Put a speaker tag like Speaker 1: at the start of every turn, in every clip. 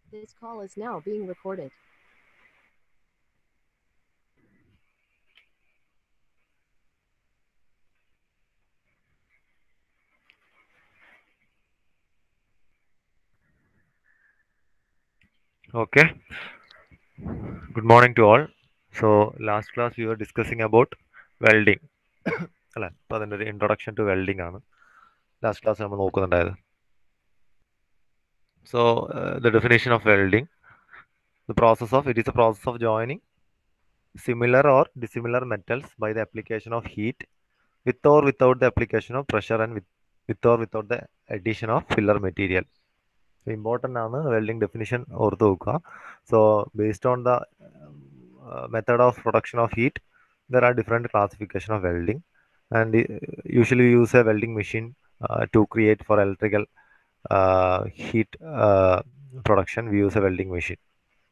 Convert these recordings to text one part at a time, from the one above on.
Speaker 1: This call is now being recorded.
Speaker 2: Okay. Good morning to all. So last class we were discussing about welding. അല്ല അപ്പോൾ അതിൻ്റെ ഒരു introduction to welding ആണ് last class നമ്മൾ നോക്കുന്നുണ്ടായത് so the definition of welding the process of it is a process of joining similar or dissimilar metals by the application of heat with or without the application of pressure and with or without the addition of filler material important ആണ് welding definition ഓർത്ത് വെക്കുക so based on the method of production of heat there are different classification of welding and uh, usually we use a welding machine uh, to create for electrical uh, heat uh, production we use a welding machine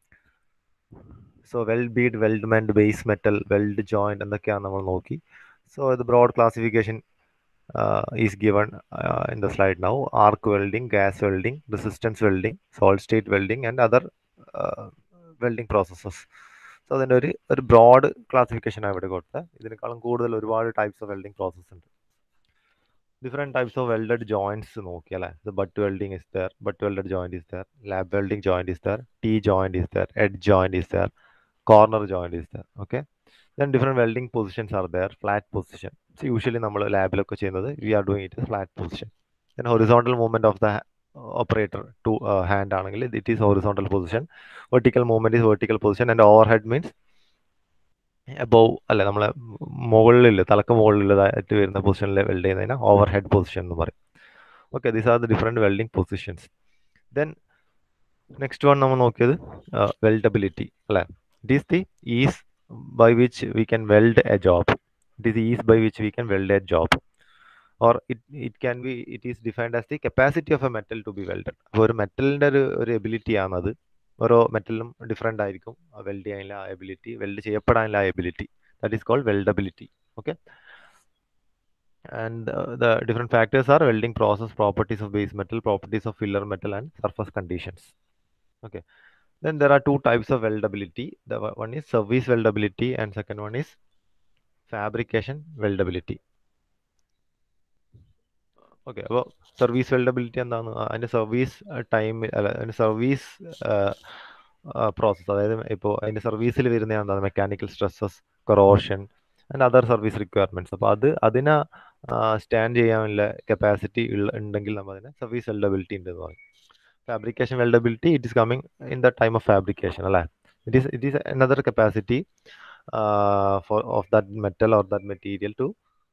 Speaker 2: so weld bead weldment base metal weld joint എന്നൊക്കെയാണ് നമ്മൾ നോക്കി so the broad classification uh, is given uh, in the slide now arc welding gas welding resistance welding solid state welding and other uh, welding processes so അതിൻ്റെ ഒരു ഒരു broad ക്ലാസിഫിക്കേഷനാണ് ഇവിടെ കൊടുത്തത് ഇതിനേക്കാളും കൂടുതൽ ഒരുപാട് ടൈപ്സ് ഓഫ് വെൽഡിംഗ് പ്രോസസ്സ് ഉണ്ട് different types of welded joints നോക്കി അല്ലേ ഇത് butt welding is there butt welded joint is there lap welding joint is there T joint is there edge joint is there corner joint is there okay then different welding positions are there flat position usually നമ്മൾ ലാബിലൊക്കെ ചെയ്യുന്നത് we are doing it flat position then horizontal movement of the operator to uh, hand ആണെങ്കിൽ it is horizontal position vertical movement is vertical position and overhead means above അല്ല നമ്മളെ മുകളിൽ തലക്ക് മുകളിലായിട്ട് വരുന്ന പൊസിഷനിൽ വെൽഡ് ചെയ്യുന്നതിന് ഓവർ ഹെഡ് പൊസിഷൻ എന്ന് പറയും okay these are the different welding positions then next one നമ്മൾ നോക്കിയത് വെൽഡബിലിറ്റി അല്ലേ it is the is by which we can weld a job it is is by which we can weld a job or it it can be it is defined as the capacity of a metal to be welded അപ്പോൾ ഒരു മെറ്റലിൻ്റെ ഒരു ഒരു ability ആണത് ഓരോ മെറ്റലിനും different ആയിരിക്കും weld ചെയ്യാനുള്ള ആ ability weld ചെയ്യപ്പെടാനുള്ള ആ ability that is called weldability okay and the different factors are welding process properties of base metal properties of filler metal and surface conditions okay then there are two types of weldability the one is service weldability and second one is fabrication weldability okay അപ്പോൾ service weldability എന്താണ് അതിൻ്റെ service time അല്ല അതിൻ്റെ service process അതായത് ഇപ്പോൾ അതിൻ്റെ സർവീസിൽ വരുന്ന എന്താണ് mechanical stresses corrosion and other service requirements അപ്പോൾ അത് അതിനെ സ്റ്റാൻഡ് ചെയ്യാനുള്ള കപ്പാസിറ്റി ഉണ്ടെങ്കിൽ നമ്മൾ അതിനെ സർവീസ് വെൽഡബിലിറ്റി ഉണ്ട് എന്ന് പറയും fabrication weldability it is coming in the time of fabrication അല്ലേ it is it is another capacity for of that metal or that material to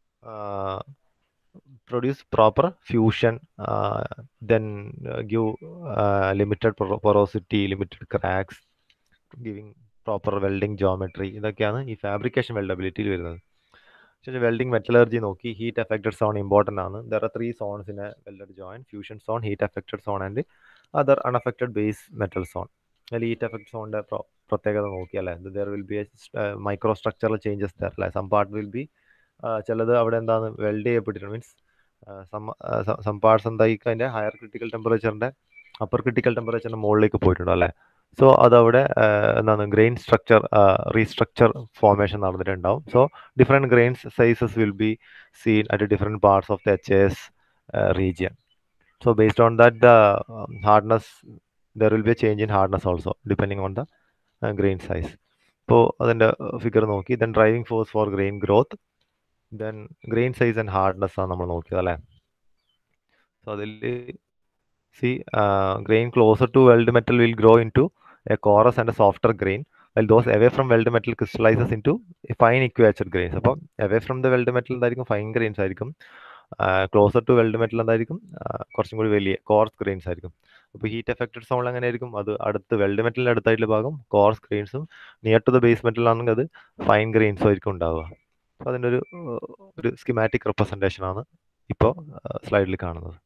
Speaker 2: produce proper fusion uh, then uh, give uh, limited porosity limited cracks giving proper welding geometry ഇതൊക്കെയാണ് ഈ fabrication വെൽഡബിലിറ്റിയിൽ വരുന്നത് പക്ഷേ welding metallurgy നോക്കി heat affected zone important ആണ് there are three zones in a welded joint fusion zone heat affected zone and other unaffected base metal zone അതിൽ heat effect സോണിൻ്റെ പ്രത്യേകത നോക്കിയല്ലേ there will be micro structural changes there അല്ലേ some part will be ചിലത് അവിടെ എന്താണ് weld ചെയ്യപ്പെട്ടിട്ടുണ്ട് means some parts എന്തായിരിക്കും അതിൻ്റെ ഹയർ ക്രിട്ടിക്കൽ ടെമ്പറേച്ചറിൻ്റെ അപ്പർ ക്രിട്ടിക്കൽ ടെമ്പറേച്ചറിൻ്റെ മുകളിലേക്ക് പോയിട്ടുണ്ട് അല്ലേ സോ അതവിടെ എന്താണ് ഗ്രെയിൻ സ്ട്രക്ചർ റീസ്ട്രക്ചർ ഫോർമേഷൻ നടന്നിട്ടുണ്ടാവും so different grains sizes will be seen at different parts of the H S region so based on that the hardness there will be a change in hardness also depending on the grain size ഇപ്പോൾ അതിൻ്റെ figure നോക്കി then driving force for grain growth then grain size and hardness ആണ് നമ്മൾ നോക്കിയത് അല്ലേ so അതിൽ see grain closer to weld metal will grow into a coarse and a softer grain well those away from weld metal crystallizes into fine equiaxed grains അപ്പം away from the weld metal എന്തായിരിക്കും fine grains ആയിരിക്കും closer to weld metal എന്തായിരിക്കും കുറച്ചും കൂടി വലിയ course grains ആയിരിക്കും അപ്പോൾ heat affected zone അങ്ങനെ ആയിരിക്കും അത് അടുത്ത് വെൽഡ് മെറ്റലിൻ്റെ അടുത്തായിട്ടുള്ള ഭാഗം കോർസ് ഗ്രെയിൻസും near to the base metal ആണെങ്കിൽ അത് ഫൈൻ ഗ്രെയിൻസും ആയിരിക്കും ഉണ്ടാവുക അപ്പോൾ അതിൻ്റെ ഒരു ഒരു സ്കിമാറ്റിക് റെപ്രസെൻറ്റേഷൻ ആണ് ഇപ്പോൾ സ്ലൈഡിൽ കാണുന്നത്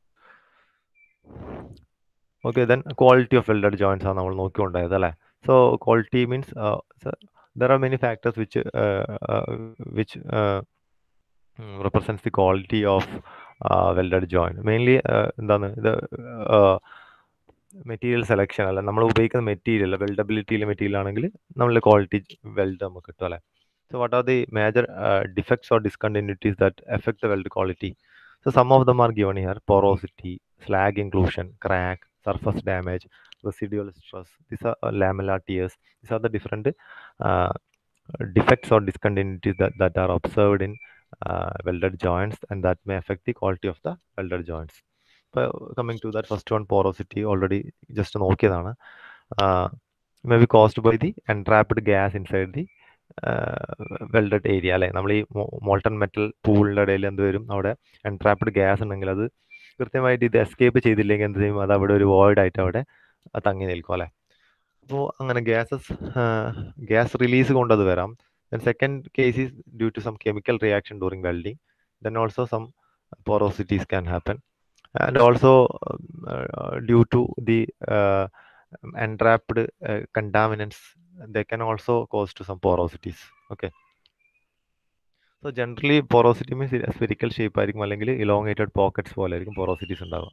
Speaker 2: okay then quality of welded joins ആണ് നമ്മൾ നോക്കിക്കൊണ്ടായത് അല്ലേ so quality means there are many factors which which represents the quality of welded join mainly എന്താണ് ഇത് മെറ്റീരിയൽ സെലക്ഷൻ അല്ല നമ്മൾ ഉപയോഗിക്കുന്ന മെറ്റീരിയൽ വെൽഡബിലിറ്റിയിലെ മെറ്റീരിയൽ ആണെങ്കിൽ നമ്മൾ ക്വാളിറ്റി വെൽഡ് നമുക്ക് കിട്ടും അല്ലേ so what are the major defects or discontinuities that affect the weld quality so some of them are given here porosity slag inclusion crack surface damage residual stress these are uh, lamellar tears these are the different uh, defects or discontinuities that, that are observed in uh, welded joints and that may affect the quality of the welded joints ഇപ്പോൾ coming to that first one porosity already just നോക്കിയതാണ് may be caused by the entrapped gas inside the welded area അല്ലെ നമ്മൾ ഈ molten metal പൂളിൻ്റെ ഇടയിൽ എന്ത് വരും അവിടെ entrapped gas ഉണ്ടെങ്കിൽ അത് കൃത്യമായിട്ട് ഇത് എസ്കേപ്പ് ചെയ്തില്ലെങ്കിൽ എന്ത് ചെയ്യും അത് അവിടെ ഒരു വോയിഡ് ആയിട്ട് അവിടെ തങ്ങി നിൽക്കും അല്ലെ അപ്പോൾ അങ്ങനെ ഗ്യാസസ് ഗ്യാസ് റിലീസ് കൊണ്ട് അത് വരാം then second case is due to some chemical reaction during welding then also some porosities can happen and also uh, due to the uh, entrapped uh, contaminants they can also cause to some porosities okay so generally porosity means spherical shape ആയിരിക്കും അല്ലെങ്കിൽ elongated pockets പോലെ ആയിരിക്കും porosities ഉണ്ടാവുക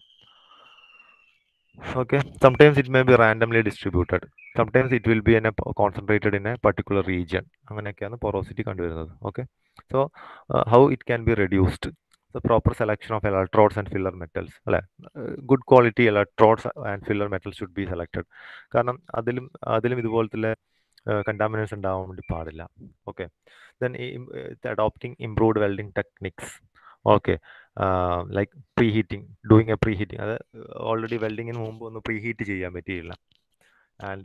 Speaker 2: okay sometimes it may be randomly distributed sometimes it will be in a concentrated in a particular region അങ്ങനെയൊക്കെയാണ് porosity കണ്ടുവരുന്നത് okay so uh, how it can be reduced the proper selection of electrodes and filler metals അല്ലെ good quality electrodes and filler metals should be selected കാരണം അതിലും അതിലും ഇതുപോലത്തെ contamination ഉണ്ടാവാൻ വേണ്ടി പാടില്ല okay then adopting improved welding techniques okay like pre heating doing a pre heating അത് already വെൽഡിങ്ങിന് മുമ്പ് ഒന്ന് പ്രീ ഹീറ്റ് ചെയ്യാൻ പറ്റിയില്ല and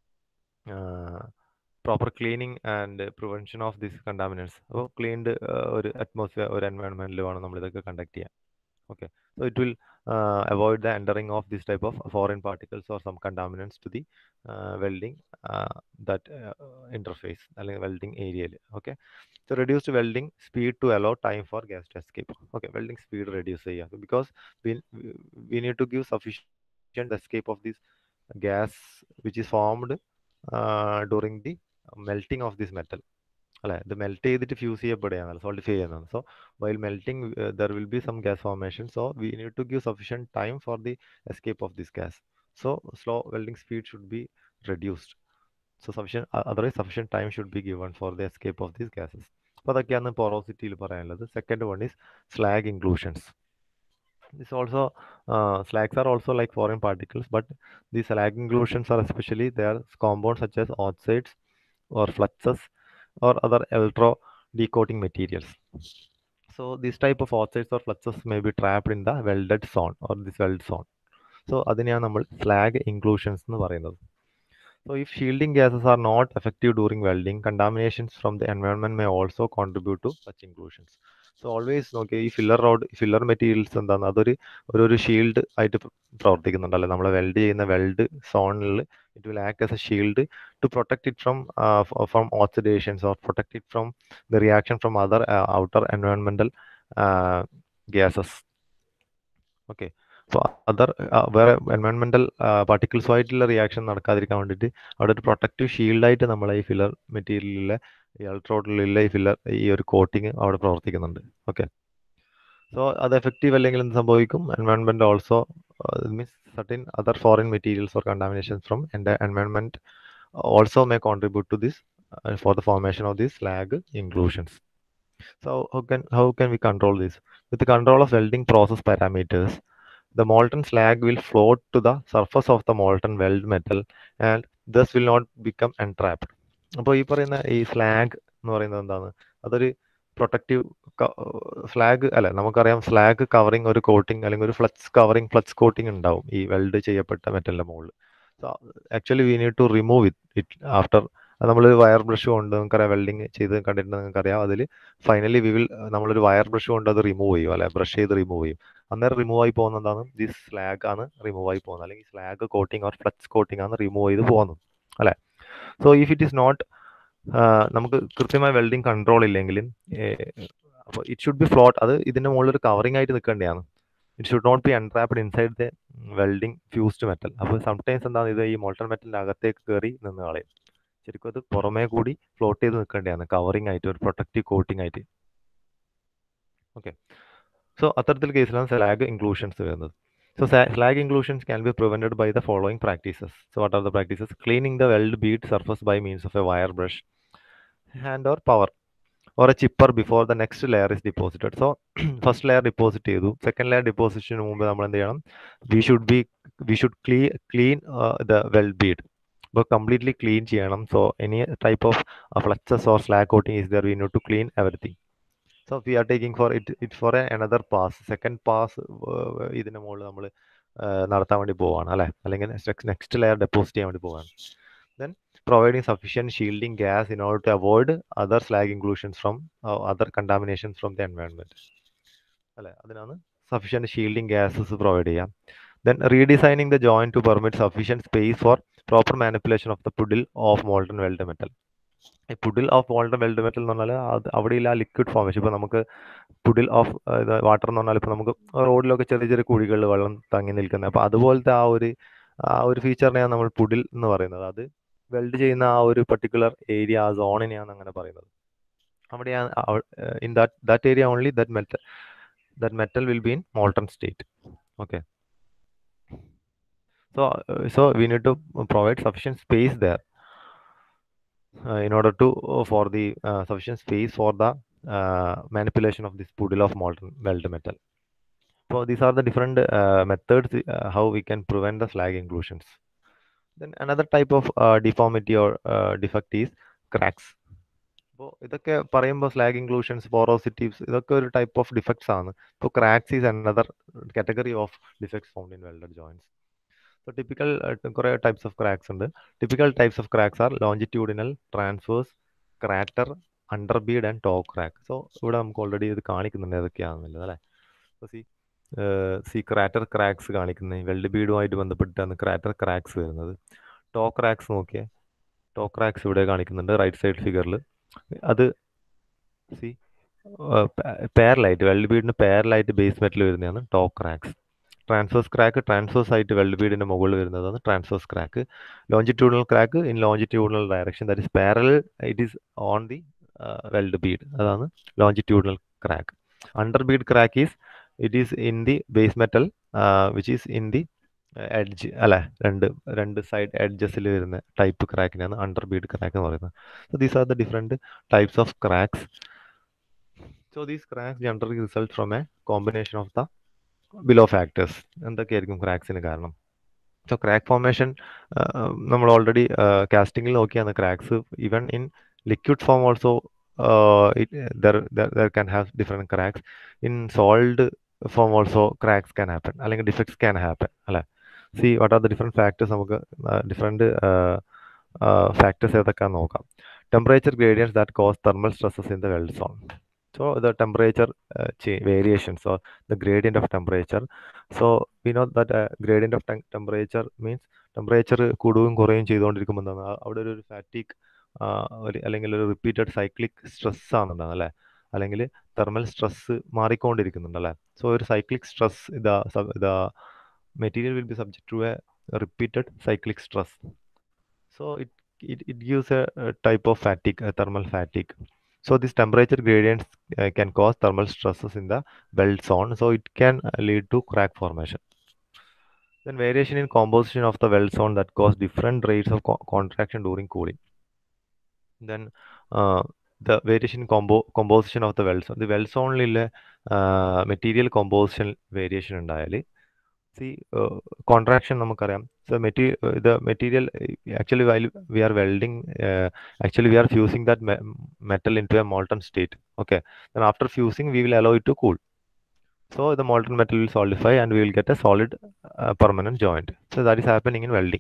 Speaker 2: proper cleaning and prevention of this contaminants അപ്പോൾ ക്ലീൻഡ് ഒരു അറ്റ്മോസ്ഫിയർ ഒരു എൻവയോൺമെൻറ്റിൽ വേണം നമ്മൾ ഇതൊക്കെ കണ്ടക്ട് ചെയ്യാൻ okay so it will avoid the entering of this type of foreign particles or some contaminants to the welding that interface അല്ലെങ്കിൽ welding ഏരിയയിൽ okay so reduced welding speed to allow time for gas to escape okay welding speed reduce ചെയ്യുക because we need to give sufficient escape of this gas which is formed during the melting of this metal അല്ലെ ഇത് melt ചെയ്തിട്ട് fuse ചെയ്യപ്പെടുകയാണ് solidify ചെയ്യുന്നത് so while melting there will be some gas formation so we need to give sufficient time for the escape of this gas so slow welding speed should be reduced so sufficient otherwise sufficient time should be given for the escape of these gases അപ്പോൾ അതൊക്കെയാണ് പോറോസിറ്റിയിൽ പറയാനുള്ളത് second one is slag inclusions this also uh, slags are also like foreign particles but these slag inclusions are especially they are compounds such as oxides or fluxes or other electro decoating materials so this type of oxides or fluxes may be trapped in the welded zone or this weld zone so അതിനെയാണ് നമ്മൾ slag inclusions എന്ന് പറയുന്നത് So if shielding gases are not effective during welding, contaminations from the environment may also contribute to such inclusions. So always നോക്കി ഈ filler road filler materials എന്താണ് അതൊരു ഒരു ഒരു ഷീൽഡ് ആയിട്ട് പ്രവർത്തിക്കുന്നുണ്ട് അല്ലെ നമ്മൾ വെൽഡ് ചെയ്യുന്ന വെൽഡ് സോണിൽ it will act as a shield to protect it from from oxidations or protect it from the reaction from other outer എൻവയോൺമെന്റൽ ഗ്യാസസ് ഓക്കെ സോ അതർ വേറെ എൻവയോൺമെന്റൽ പാർട്ടിക്കിൾസുമായിട്ടുള്ള റിയാക്ഷൻ നടക്കാതിരിക്കാൻ വേണ്ടിയിട്ട് അവിടെ ഒരു പ്രൊട്ടക്റ്റീവ് ഷീൽഡായിട്ട് നമ്മൾ ഈ ഫില്ലർ മെറ്റീരിയലിലെ ഈ അൾട്രോഡിലുള്ള ഈ ഫില്ലർ ഈ ഒരു കോട്ടിങ് അവിടെ പ്രവർത്തിക്കുന്നുണ്ട് ഓക്കെ സോ അത് എഫക്റ്റീവ് അല്ലെങ്കിൽ എന്ത് സംഭവിക്കും environment also means certain other foreign materials or contamination from എൻ്റെ environment also may contribute to this for the formation of these slag inclusions So how can how can we control this? With the control of welding process parameters, the molten slag will float to the surface of the molten weld metal and thus will not become entrapped. അപ്പോൾ ഈ പറയുന്ന ഈ slag എന്ന് പറയുന്നത് എന്താണ് അതൊരു protective slag അല്ല നമുക്കറിയാം സ്ലാഗ് കവറിങ് ഒരു കോട്ടിങ് അല്ലെങ്കിൽ ഒരു ഫ്ലക്സ് കവറിങ് ഫ്ലക്സ് കോട്ടിങ് ഉണ്ടാവും ഈ വെൽഡ് ചെയ്യപ്പെട്ട മെറ്റലിന്റെ മുകളിൽ so actually we need to remove it it after നമ്മൾ വയർ ബ്രഷ് കൊണ്ട് നിങ്ങൾക്കറിയാം വെൽഡിങ് ചെയ്ത് കണ്ടിട്ടുണ്ട് നിങ്ങൾക്കറിയാം അതിൽ ഫൈനലി വി വിൽ നമ്മളൊരു വയർ ബ്രഷ് കൊണ്ട് അത് റിമൂവ് ചെയ്യും അല്ലെ ബ്രഷ് ചെയ്ത് റിമൂവ് ചെയ്യും അന്നേരം റിമൂവ് ആയി പോകുന്നതാണ് ഈ സ്ലാഗ് ആണ് റിമൂവ് ആയി പോകുന്നത് അല്ലെങ്കിൽ slag coating or flux coating ആണ് റിമൂവ് ചെയ്ത് പോകുന്നത് അല്ലെ so if it is not നമുക്ക് കൃത്യമായ വെൽഡിങ് കൺട്രോൾ ഇല്ലെങ്കിൽ അപ്പോൾ ഇറ്റ് ഷുഡ് ബി ഫ്ലോട്ട് അത് ഇതിന്റെ മുകളിൽ ഒരു കവറിംഗ് ആയിട്ട് നിൽക്കേണ്ടതാണ് it should not be untrapped inside the welding fused metal അപ്പോൾ സംടൈംസ് എന്താണ് ഇത് ഈ മോൾട്ടൺ മെറ്റലിന്റെ അകത്തേക്ക് കയറി നിന്ന് കളയും ശരിക്കും അത് പുറമേ കൂടി ഫ്ലോട്ട് ചെയ്ത് നിൽക്കേണ്ടതാണ് കവറിംഗ് ആയിട്ട് ഒരു പ്രൊട്ടക്റ്റീവ് കോട്ടിംഗ് ആയിട്ട് ഓക്കെ സോ അത്തരത്തിൽ കേസിലാണ് സ്ലാഗ് ഇൻക്ലൂഷൻസ് വരുന്നത് So sa- slag inclusions can be prevented by the following practices. So what are the practices? Cleaning the weld bead surface by means of a wire brush, hand or power, or a chipper before the next layer is deposited. So first layer deposit ചെയ്തു second layer deposition മുമ്പ് നമ്മൾ എന്ത് ചെയ്യണം we should be we should clean clean uh, the weld bead. അപ്പോൾ completely clean ചെയ്യണം so any type of fluxes or slag coating is there we not to clean everything so we are taking for it it for a another pass second pass ഇതിന് മുകളിൽ നമ്മൾ നടത്താൻ വേണ്ടി പോവാണ് അല്ലേ അല്ലെങ്കിൽ നെക്സ്റ്റ് ലെയർ ഡെപ്പോസിറ്റ് ചെയ്യാൻ വേണ്ടി പോവാണ് then providing sufficient shielding gas in order to avoid other slag inclusions from other contaminations from the environment അല്ലേ അതിനാണ് സഫീഷ്യൻറ്റ് ഷീൽഡിംഗ് ഗ്യാസസ് പ്രൊവൈഡ് ചെയ്യാം then redesigning the joint to permit sufficient space for proper manipulation of the puddle of molten weld metal ഈ puddle of molten weld metal എന്ന് പറഞ്ഞാൽ അത് അവിടെയില്ല liquid formation ഇപ്പോൾ നമുക്ക് പുഡിൽ ഓഫ് വാട്ടർ എന്ന് പറഞ്ഞാൽ ഇപ്പോൾ നമുക്ക് റോഡിലൊക്കെ ചെറിയ ചെറിയ കുഴികളിൽ വെള്ളം തങ്ങി നിൽക്കുന്നത് അപ്പോൾ അതുപോലത്തെ ആ ഒരു ആ ഒരു ഫീച്ചറിനെയാണ് നമ്മൾ പുഡിൽ എന്ന് പറയുന്നത് അത് വെൽഡ് ചെയ്യുന്ന ആ ഒരു പർട്ടിക്കുലർ ഏരിയ ആ സോണിനെയാണ് അങ്ങനെ പറയുന്നത് അവിടെയാണ് in that that area only that metal that metal will be in molten state okay so uh, so we need to provide sufficient space there uh, in order to uh, for the uh, sufficient space for the uh, manipulation of this puddle of molten weld metal so these are the different uh, methods uh, how we can prevent the slag inclusions then another type of uh, deformity or uh, defect is cracks അപ്പോൾ ഇതൊക്കെ പറയുമ്പോൾ slag inclusions പോറോസിറ്റീവ്സ് ഇതൊക്കെ ഒരു type of defects ആണ് ഇപ്പോൾ cracks is another category of defects found in welded joints so typical കുറേ types of cracks ഉണ്ട് typical types of cracks are longitudinal transverse crater under bead and toe crack so ഇവിടെ നമുക്ക് ഓൾറെഡി ഇത് കാണിക്കുന്നുണ്ട് ഏതൊക്കെയാണെന്നുള്ളത് അല്ലേ so see see crater cracks കാണിക്കുന്നത് വെൽഡ് ബീഡുമായിട്ട് ബന്ധപ്പെട്ടിട്ടാണ് ക്രാറ്റർ ക്രാക്സ് വരുന്നത് ടോ ക്രാക്സ് നോക്കിയേ ടോ ക്രാക്സ് ഇവിടെ കാണിക്കുന്നുണ്ട് റൈറ്റ് സൈഡ് ഫിഗറിൽ അത് സി പാരലായിട്ട് വെൽഡ് ബീഡിന് പാരലായിട്ട് ബേസ് മെറ്റൽ വരുന്നതാണ് toe cracks transverse crack transverse ആയിട്ട് വെൽഡ് ബീഡിന്റെ മുകളിൽ വരുന്നതാണ് transverse crack longitudinal crack in longitudinal direction that is parallel it is on the weld bead അതാണ് longitudinal crack under bead crack is it is in the base metal which is in the edge അല്ലെ രണ്ട് രണ്ട് side എഡ്ജസിൽ വരുന്ന type ക്രാക്കിനാണ് under bead crack എന്ന് പറയുന്നത് so these are the different types of cracks so these cracks generally result from a combination of the below factors എന്തൊക്കെയായിരിക്കും ക്രാക്സിന് കാരണം സോ ക്രാക്ക് ഫോർമേഷൻ നമ്മൾ ഓൾറെഡി കാസ്റ്റിങ്ങിൽ നോക്കിയാണ് cracks even in liquid form also there can have different cracks in solid form also cracks can happen അല്ലെങ്കിൽ defects can happen അല്ലേ see what are the different factors നമുക്ക് different factors ഏതൊക്കെയാണെന്ന് നോക്കാം temperature gradients that cause thermal stresses in the weld zone so the temperature uh, change variations or the gradient of temperature so we know that uh, gradient of te temperature means temperature കൂടുകയും കുറയുകയും ചെയ്തുകൊണ്ടിരിക്കുമ്പോൾ എന്താണ് അവിടെ ഒരു ഫാറ്റിക് അല്ലെങ്കിൽ ഒരു repeated cyclic stress ആണെന്നാണ് അല്ലേ അല്ലെങ്കിൽ തെർമൽ സ്ട്രെസ് മാറിക്കൊണ്ടിരിക്കുന്നുണ്ട് അല്ലേ സോ ഒരു സൈക്ലിക് സ്ട്രെസ് ഇതാ ഇതാ material will be subject to a repeated cyclic stress so it it, it gives a, a type of fatigue, a thermal fatigue. So these temperature gradients uh, can cause thermal stresses in the belt zone. So it can uh, lead to crack formation. Then variation in composition of the weld zone that cause different rates of co contraction during cooling. Then uh, the variation in combo composition of the weld zone. The weld zone uh, material composition variation ഉണ്ടായാൽ see contraction നമുക്കറിയാം so മെറ്റീ the material actually while we are welding actually we are fusing that metal into a molten state okay then after fusing we will allow it to cool so the molten metal will solidify and we will get a solid uh, permanent joint so that is happening in welding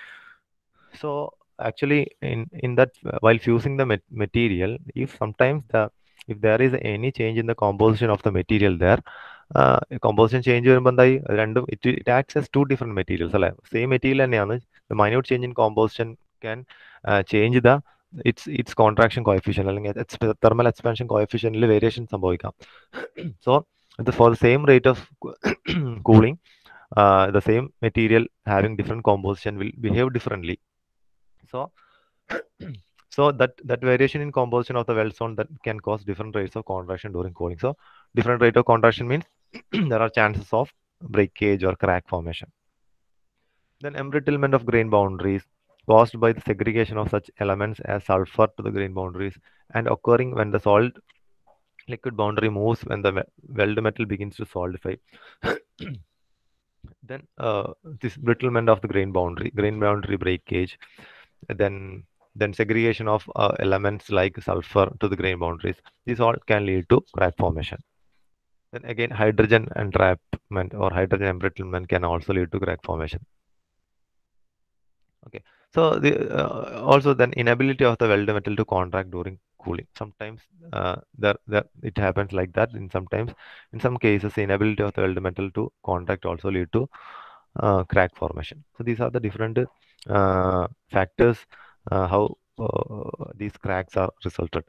Speaker 2: so actually in in that while fusing the material if sometimes the if there is any change in the composition of the material there composition change വരുമ്പോൾ എന്തായി രണ്ടും it it acts as two different materials അല്ലേ same material തന്നെയാണ് minute change in composition can change the its its contraction coefficient അല്ലെങ്കിൽ thermal expansion കോയഫിഷ്യനിൽ variation സംഭവിക്കാം so the, for the same rate of cooling, uh, the same material having different composition will behave differently. So, so that that variation in composition of the weld zone that can cause different rates of contraction during cooling. So, different rate of contraction means there are chances of breakage or crack formation. Then embrittlement of grain boundaries caused by the segregation of such elements as sulfur to the grain boundaries and occurring when the solid liquid boundary moves when the weld metal begins to solidify. then uh, this brittlement of the grain boundary, grain boundary breakage, then then segregation of uh, elements like sulfur to the grain boundaries. These all can lead to crack formation. Then again, hydrogen entrapment or hydrogen embrittlement can also lead to crack formation. Okay, so the uh, also then inability of the weld metal to contract during cooling. Sometimes uh, there, there it happens like that. In sometimes, in some cases, the inability of the weld metal to contact also lead to uh, crack formation. So these are the different uh, factors uh, how uh, these cracks are resulted.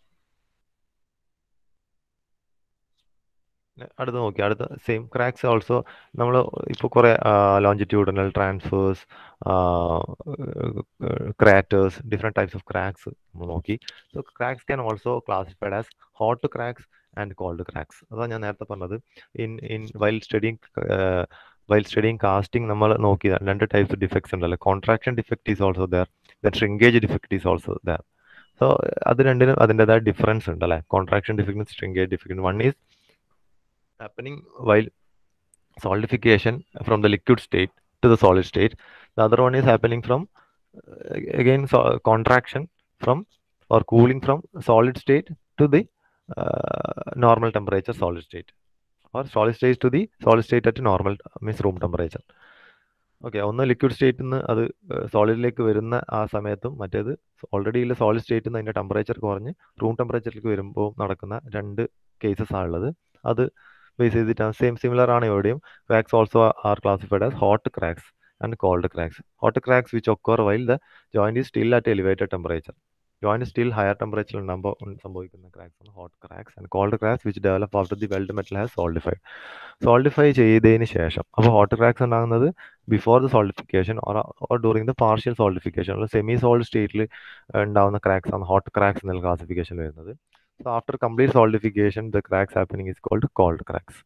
Speaker 2: അടുത്ത് നോക്കി അടുത്ത same cracks also നമ്മൾ ഇപ്പോൾ കുറേ longitudinal transverse craters different types of cracks നമ്മൾ നോക്കി so cracks can also classified as hot cracks and cold cracks അതാണ് ഞാൻ നേരത്തെ പറഞ്ഞത് in in while studying while studying casting നമ്മൾ നോക്കിയത് രണ്ട് ടൈപ്സ് ഡിഫക്ട്സ് ഉണ്ടല്ലോ contraction defect is also there the shrinkage defect is also there so അത് രണ്ടിനും അതിൻ്റെതായ ഡിഫറൻസ് ഉണ്ട് അല്ലേ contraction defect shrinkage defect one is happening while solidification from the liquid state to the solid state. The other one is happening from uh, again so contraction from or cooling from solid state to the uh, normal temperature solid state or solid state to the solid state at normal means room temperature. Okay ഒന്ന് liquid സ്റ്റേറ്റിൽ നിന്ന് അത് സോളിഡിലേക്ക് വരുന്ന ആ സമയത്തും മറ്റേത് already ഉള്ള solid സ്റ്റേറ്റിൽ നിന്ന് അതിൻ്റെ ടെമ്പറേച്ചർ കുറഞ്ഞ് റൂം ടെമ്പറേച്ചറിലേക്ക് വരുമ്പോൾ നടക്കുന്ന രണ്ട് കേസസ് ആണുള്ളത് അത് ബേസ് ചെയ്തിട്ടാണ് സെയിം സിമിലർ ആണ് ഇവിടെയും cracks also are classified as hot cracks and cold cracks hot cracks which occur while the joint is still at elevated temperature joint still higher ടെമ്പറേച്ചറിൽ ഉണ്ടാകുമ്പോൾ സംഭവിക്കുന്ന ക്രാക്സ് ആണ് hot cracks and cold cracks which develop after the weld metal has solidified solidify ചെയ്തതിന് ശേഷം അപ്പോൾ hot cracks ഉണ്ടാകുന്നത് before the solidification or or during the partial solidification അല്ലെങ്കിൽ semi solid സ്റ്റേറ്റിൽ ഉണ്ടാകുന്ന ക്രാക്സ് ആണ് ഹോട്ട് ക്രാക്സ് എന്നുള്ള ക്ലാസിഫിക്കേഷൻ വരുന്നത് So after complete solidification, the cracks happening is called cold cracks.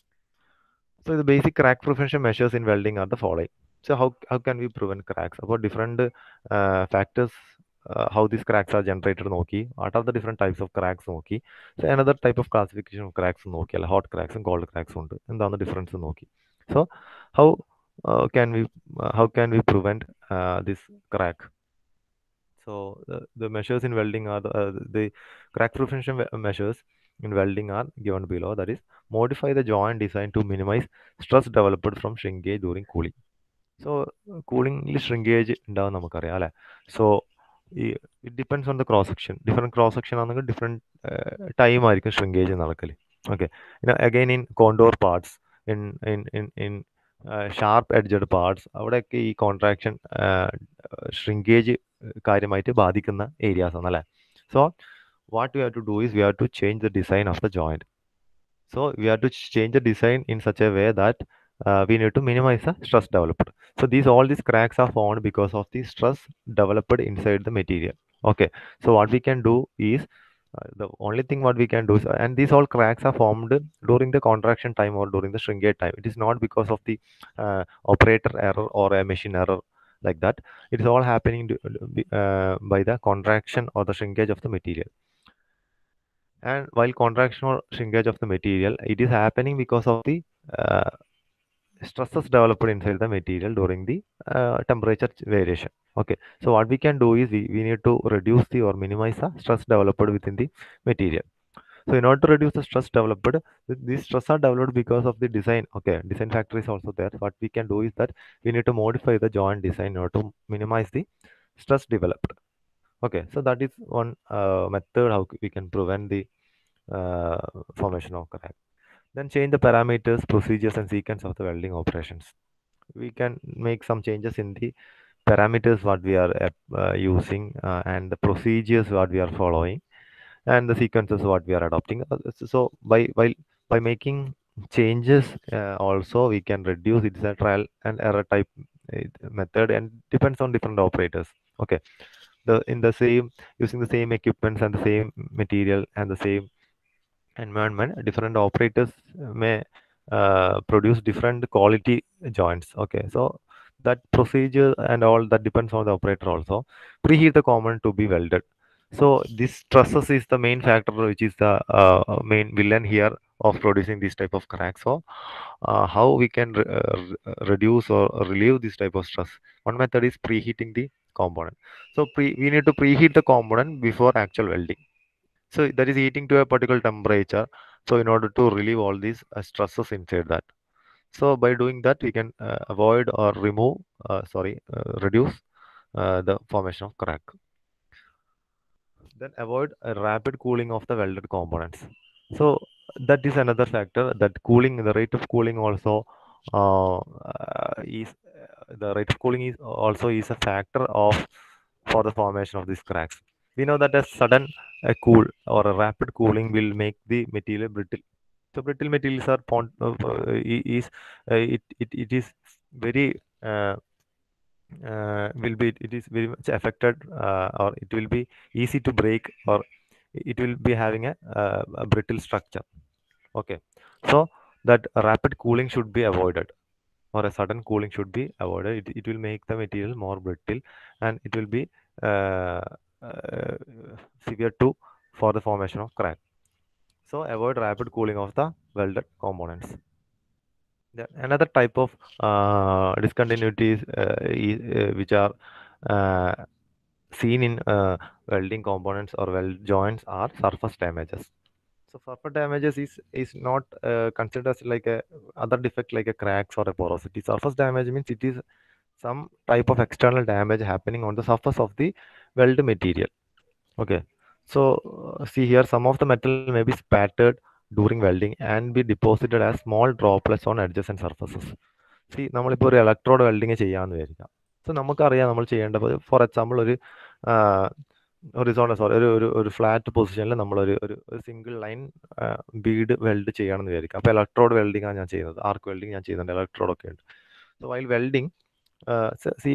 Speaker 2: So the basic crack prevention measures in welding are the following. So how, how can we prevent cracks? About different uh, factors, uh, how these cracks are generated നോക്കി what are the different types of cracks നോക്കി so another type of classification of cracks നോക്കി അല്ല hot cracks and cold cracks ഉണ്ട് എന്താണ് difference നോക്കി so how uh, can we uh, how can we prevent uh, this crack so the, the measures in welding are the, uh, the crack prevention measures in welding are given below. That is, modify the joint design to minimize stress developed from shrinkage during cooling. So കൂളിംഗിൽ shrinkage ഉണ്ടാവും നമുക്കറിയാം അല്ലേ so ഈ it depends on the cross section different cross section ആണെങ്കിൽ different time ആയിരിക്കും shrinkage നടക്കൽ okay again in contour parts in in in in sharp edged parts അവിടെയൊക്കെ ഈ contraction shrinkage കാര്യമായിട്ട് ബാധിക്കുന്ന ഏരിയാസ് ആണ് അല്ലേ so what we have to do is we have to change the design of the joint so we have to change the design in such a way that we need to minimize the stress developed so these all these cracks are formed because of the stress developed inside the material okay so what we can do is uh, the only thing what we can do is, and these all cracks are formed during the contraction time or during the shrinkage time it is not because of the uh, operator error or a machine error like that it is all happening uh, by the contraction or the shrinkage of the material and while contraction or shrinkage of the material it is happening because of the uh, stresses developed inside the material during the uh, temperature variation okay so what we can do is we, we need to reduce the or minimize the stress developed within the material so in order to reduce the stress developed these stress are developed because of the design okay design factor is also there what we can do is that we need to modify the joint design in order to minimize the stress developed okay so that is one uh, method how we can prevent the uh, formation of crack then change the parameters procedures and sequence of the welding operations we can make some changes in the parameters what we are uh, using and the procedures what we are following and the sequences what we are adopting so by while by making changes uh, also we can reduce it's a trial and error type method and depends on different operators okay the in the same using the same equipments and the same material and the same environment different operators may uh, produce different quality joints okay so that procedure and all that depends on the operator also preheat the component to be welded so this stresses is the main factor which is the uh, main villain here of producing this type of crack so uh, how we can re- uh, re- reduce or relieve this type of stress one method is preheating the component so pre- we need to preheat the component before actual welding so that is heating to a particular temperature so in order to relieve all these uh, stresses inside that so by doing that we can uh, avoid or remove uh, sorry uh, reduce uh, the formation of crack then avoid a rapid cooling of the welded components so that is another factor that cooling the rate of cooling also uh, uh, is uh, the rate of cooling is also is a factor of for the formation of these cracks we know that a sudden a cool or a rapid cooling will make the material brittle so brittle materials are pon- uh, uh, i- is uh, it, it it is very uh, uh, will be it is very much affected uh, or it will be easy to break or it will be having a, uh, a brittle structure okay so that rapid cooling should be avoided or a sudden cooling should be avoided it, it will make the material more brittle and it will be uh, uh, severe to for the formation of crack so avoid rapid cooling of the welded components the, another type of uh, discontinuities uh, is, uh, which are uh, seen in uh, welding components or weld joints are surface damages. So surface damages is is not uh, considered as like a other defect like a cracks or a porosity. Surface damage means it is some type of external damage happening on the surface of the weld material. Okay. So uh, see here, some of the metal may be spattered during welding and be deposited as small droplets on adjacent surfaces. See നമ്മളിപ്പോൾ ഒരു electrode welding ചെയ്യാമെന്ന് വിചാരിക്കാം so നമുക്കറിയാം നമ്മൾ ചെയ്യേണ്ടത് for example ഒരു horizontal sorry ഒരു ഒരു ഒരു ഫ്ലാറ്റ് പൊസിഷനിൽ നമ്മളൊരു ഒരു ഒരു സിംഗിൾ ലൈൻ ബീഡ് വെൽഡ് ചെയ്യണമെന്ന് വിചാരിക്കാം അപ്പോൾ ഇലക്ട്രോഡ് വെൽഡിംഗ് ആണ് ഞാൻ ചെയ്യുന്നത് ആർക്ക് വെൽഡിംഗ് ഞാൻ ചെയ്യുന്നുണ്ട് ഇലക്ട്രോഡ് ഒക്കെ ഉണ്ട് so while welding see